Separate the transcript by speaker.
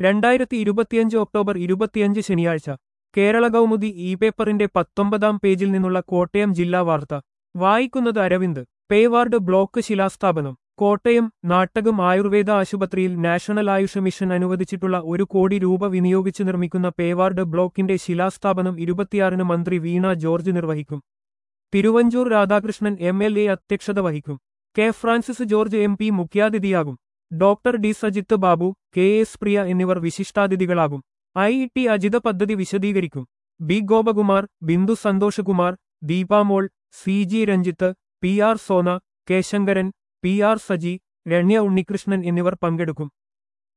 Speaker 1: രണ്ടായിരത്തി ഇരുപത്തിയഞ്ച് ഒക്ടോബർ ഇരുപത്തിയഞ്ച് ശനിയാഴ്ച കേരള കൗമുദി ഇ പേപ്പറിന്റെ പത്തൊമ്പതാം പേജിൽ നിന്നുള്ള കോട്ടയം ജില്ലാ വാർത്ത വായിക്കുന്നത് അരവിന്ദ് പേവാർഡ് ബ്ലോക്ക് ശിലാസ്ഥാപനം കോട്ടയം നാട്ടകം ആയുർവേദ ആശുപത്രിയിൽ നാഷണൽ ആയുഷ മിഷൻ അനുവദിച്ചിട്ടുള്ള ഒരു കോടി രൂപ വിനിയോഗിച്ച് നിർമ്മിക്കുന്ന പേവാർഡ് ബ്ലോക്കിന്റെ ശിലാസ്ഥാപനം ഇരുപത്തിയാറിന് മന്ത്രി വീണ ജോർജ് നിർവഹിക്കും Thiruvanchoor Radhakrishnan M L A അധ്യക്ഷത വഹിക്കും K Francis George M P മുഖ്യാതിഥിയാകും doctor D Sajith Babu K S Priya എന്നിവർ വിശിഷ്ടാതിഥികളാകും ഐ ടി അജിത പദ്ധതി വിശദീകരിക്കും B Gopakumar Bindu Santhoshkumar Deepamol C G Ranjith P R Sona K Sankaran P R Saji Ranya Unnikrishnan എന്നിവർ പങ്കെടുക്കും